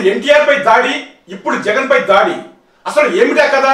ఎన్టీఆర్ పై దాడి ఇప్పుడు జగన్ పై దాడి అసలు ఏమిటా కదా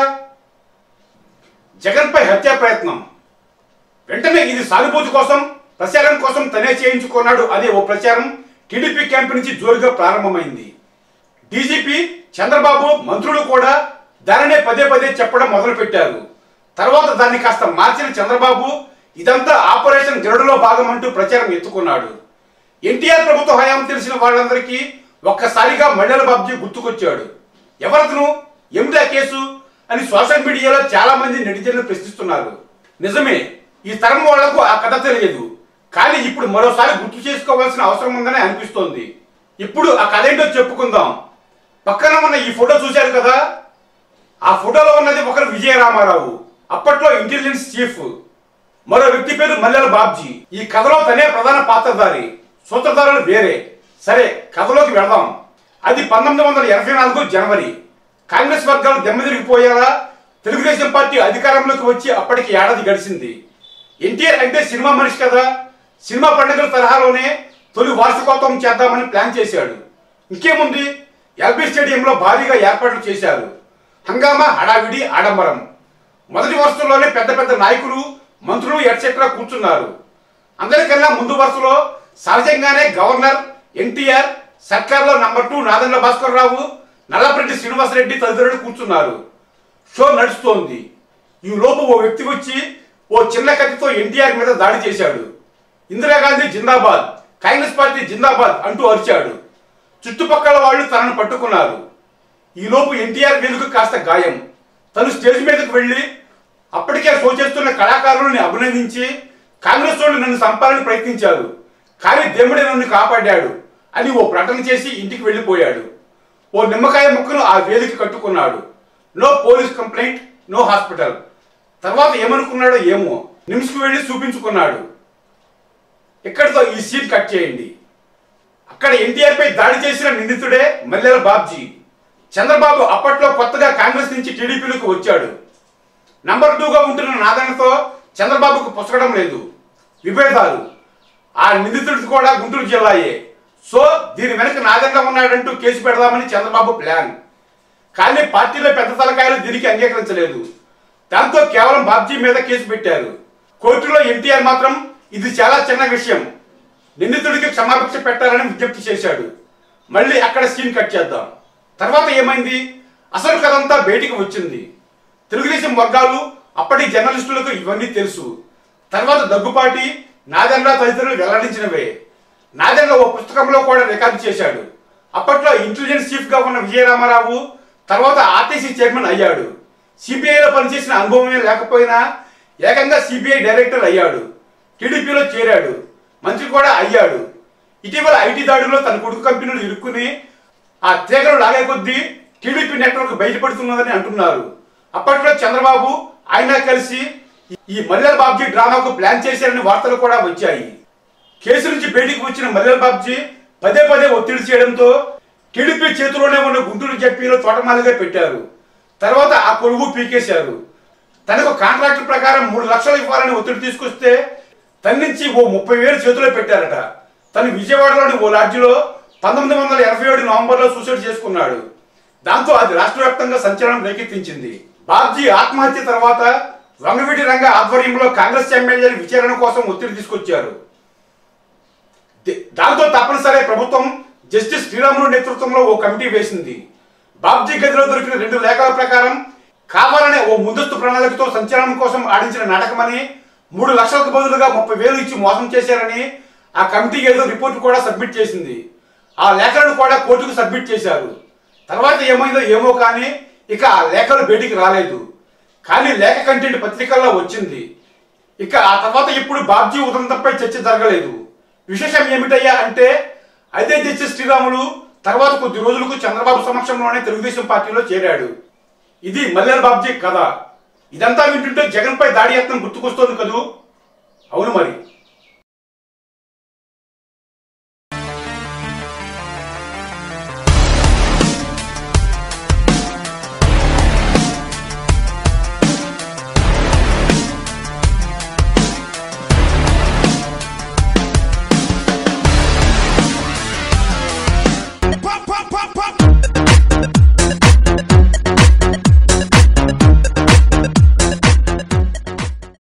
జగన్ పై హత్యా ప్రయత్నం వెంటనే ఇది సానుభూతి కోసం ప్రచారం కోసం తనే చేయించుకున్నాడు అనే ఓ ప్రచారం టీడీపీ క్యాంప్ నుంచి జోరుగా ప్రారంభమైంది డీజీపీ చంద్రబాబు మంత్రులు కూడా దానినే పదే పదే చెప్పడం మొదలుపెట్టారు తర్వాత దాన్ని కాస్త మార్చిన చంద్రబాబు ఇదంతా ఆపరేషన్ గరుడులో భాగం అంటూ ప్రచారం ఎత్తుకున్నాడు ఎన్టీఆర్ ప్రభుత్వ హయాం తెలిసిన వాళ్ళందరికీ ఒక్కసారిగా మల్లెల బాబ్జీ గుర్తుకొచ్చాడు ఎవరతను ఏమిటా కేసు అని సోషల్ మీడియాలో చాలా మంది నెటిజన్లు ప్రశ్నిస్తున్నారు నిజమే ఈ తరం వాళ్లకు ఆ కథ తెలియదు కానీ ఇప్పుడు మరోసారి గుర్తు చేసుకోవాల్సిన అవసరం ఉందని అనిపిస్తోంది ఇప్పుడు ఆ కథ ఏంటో చెప్పుకుందాం పక్కన ఉన్న ఈ ఫోటో చూశారు కదా ఆ ఫోటోలో ఉన్నది ఒకరు విజయరామారావు అప్పట్లో ఇంటెలిజెన్స్ చీఫ్ మరో వ్యక్తి పేరు మల్లెల బాబ్జీ ఈ కథలో తనే ప్రధాన పాత్రధారి సూత్రధారులు వేరే సరే కథలోకి వెళదాం అది పంతొమ్మిది వందల ఎనభై నాలుగు జనవరి కాంగ్రెస్ వర్గాలు దెమ్మతిరిగిపోయేలా తెలుగుదేశం పార్టీ అధికారంలోకి వచ్చి అప్పటికి ఏడాది గడిచింది ఎన్టీఆర్ అంటే సినిమా మనిషి కదా సినిమా పండుగల తరహాలోనే తొలి వార్షికోత్సవం చేద్దామని ప్లాన్ చేశాడు ఇంకేముంది ఎల్బీ స్టేడియంలో భారీగా ఏర్పాట్లు చేశారు హంగామా హడావిడి ఆడంబరం మొదటి వరుసలోనే పెద్ద పెద్ద నాయకులు మంత్రులు ఎట్సెట్రా కూర్చున్నారు అందరికన్నా ముందు వరుసలో సహజంగానే గవర్నర్ ఎన్టీఆర్ సర్కార్లో నంబర్ టూ నాదెండ్ల భాస్కర్ రావు నల్లపరెడ్డి శ్రీనివాసరెడ్డి తదితరులు కూర్చున్నారు షో నడుస్తోంది ఈ లోపు ఓ వ్యక్తి వచ్చి ఓ చిన్న కత్తితో ఎన్టీఆర్ మీద దాడి చేశాడు ఇందిరాగాంధీ జిందాబాద్ కాంగ్రెస్ పార్టీ జిందాబాద్ అంటూ అరిచాడు చుట్టుపక్కల వాళ్ళు తనను పట్టుకున్నారు ఈ లోపు ఎన్టీఆర్ మీదకు కాస్త గాయం తను స్టేజ్ మీదకు వెళ్ళి అప్పటికే షో చేస్తున్న కళాకారుల్ని అభినందించి కాంగ్రెస్ వాళ్ళు నన్ను చంపాలని ప్రయత్నించారు కానీ దేవుడే నన్ను కాపాడాడు అని ఓ ప్రకటన చేసి ఇంటికి వెళ్ళిపోయాడు ఓ నిమ్మకాయ ముక్కను ఆ వేదిక కట్టుకున్నాడు no police complaint no hospital తర్వాత ఏమనుకున్నాడో ఏమో నిమ్స్కి వెళ్ళి చూపించుకున్నాడు ఇక్కడితో ఈ సీన్ కట్ చేయండి అక్కడ ఎన్టీఆర్ పై దాడి చేసిన నిందితుడే మల్లెల బాబ్జీ చంద్రబాబు అప్పట్లో కొత్తగా కాంగ్రెస్ నుంచి టీడీపీలోకి వచ్చాడు నంబర్ టూగా ఉంటున్న నాదనతో చంద్రబాబుకు పుసగడం లేదు విభేదాలు ఆ నిందితుడికి కూడా గుంటూరు జిల్లాయే సో దీని వెనక నాదంగా ఉన్నాడంటూ కేసు పెడదామని చంద్రబాబు ప్లాన్ కానీ పార్టీలో పెద్ద తలకాయలు దీనికి అంగీకరించలేదు దాంతో కేవలం బాబ్జీ మీద కేసు పెట్టారు కోర్టులో ఎన్టీఆర్ మాత్రం ఇది చాలా చిన్న విషయం నిందితుడికి క్షమాభిక్ష పెట్టాలని విజ్ఞప్తి చేశాడు మళ్ళీ అక్కడ సీన్ కట్ చేద్దాం తర్వాత ఏమైంది అసలు కథంతా బయటికి వచ్చింది తెలుగుదేశం వర్గాలు అప్పటి జర్నలిస్టులకు ఇవన్నీ తెలుసు తర్వాత దగ్గుపాటి నాదెండ్ల తదితరులు వెల్లడించినవే నాదెండ్ల ఓ పుస్తకంలో కూడా రికార్డు చేశాడు అప్పట్లో ఇంటెలిజెన్స్ చీఫ్ గా ఉన్న విజయరామారావు తర్వాత ఆర్టీసీ చైర్మన్ అయ్యాడు సిబిఐలో పనిచేసిన అనుభవమే లేకపోయినా ఏకంగా సిబిఐ డైరెక్టర్ అయ్యాడు టీడీపీలో చేరాడు మంత్రి కూడా అయ్యాడు ఇటీవల ఐటీ దాడుల్లో తన కొడుకు కంపెనీలు ఇరుక్కుని ఆ తీగలు లాగే కొద్దీ టీడీపీ నెట్వర్క్ బయటపడుతున్నదని అంటున్నారు అప్పట్లో చంద్రబాబు ఆయన కలిసి ఈ మల్లెల బాబ్జీ డ్రామాకు ప్లాన్ చేశారని వార్తలు కూడా వచ్చాయి కేసు నుంచి బయటికి వచ్చిన మల్లెల బాబ్జీ పదే పదే ఒత్తిడి చేయడంతో టీడీపీ చేతిలోనే ఉన్న గుంటూరు జడ్పీలో తోటమాలిగా పెట్టారు తర్వాత ఆ కొలువు పీకేశారు తనకు కాంట్రాక్ట్ ప్రకారం మూడు లక్షలు ఇవ్వాలని ఒత్తిడి తీసుకొస్తే తన నుంచి ఓ ముప్పై వేలు చేతిలో పెట్టారట తను విజయవాడలోని ఓ లాడ్జిలో పంతొమ్మిది వందల ఎనభై ఏడు నవంబర్లో సూసైడ్ చేసుకున్నాడు దాంతో అది రాష్ట్ర వ్యాప్తంగా సంచలనం రేకెత్తించింది బాబ్జీ ఆత్మహత్య తర్వాత వంగవీటి రంగ ఆధ్వర్యంలో కాంగ్రెస్ ఎమ్మెల్యేలు విచారణ కోసం ఒత్తిడి తీసుకొచ్చారు ది- దాంతో తప్పనిసరి ప్రభుత్వం జస్టిస్ శ్రీరాములు నేతృత్వంలో ఓ కమిటీ వేసింది బాబ్జీ గదిలో దొరికిన రెండు లేఖల ప్రకారం కావాలనే ఓ ముందస్తు ప్రణాళికతో సంచలనం కోసం ఆడించిన నాటకమని మూడు లక్షలకు బదులుగా ముప్పై వేలు ఇచ్చి మోసం చేశారని ఆ కమిటీ ఏదో రిపోర్ట్ కూడా సబ్మిట్ చేసింది ఆ లేఖలను కూడా కోర్టుకు సబ్మిట్ చేశారు తర్వాత ఏమైందో ఏమో కానీ ఇక ఆ లేఖలు బయటికి రాలేదు కానీ లేఖ కంటెంట్ పత్రికల్లో వచ్చింది ఇక ఆ తర్వాత ఇప్పుడు బాబ్జీ ఉదంతంపై చర్చ జరగలేదు విశేషం ఏమిటయ్యా అంటే అదే జస్టిస్ శ్రీరాములు తర్వాత కొద్ది రోజులకు చంద్రబాబు సమక్షంలోనే తెలుగుదేశం పార్టీలో చేరాడు ఇది మల్లెల బాబ్జీ కథ ఇదంతా వింటుంటే జగన్ పై దాడి యత్నం గుర్తుకొస్తోంది కదూ అవును మరి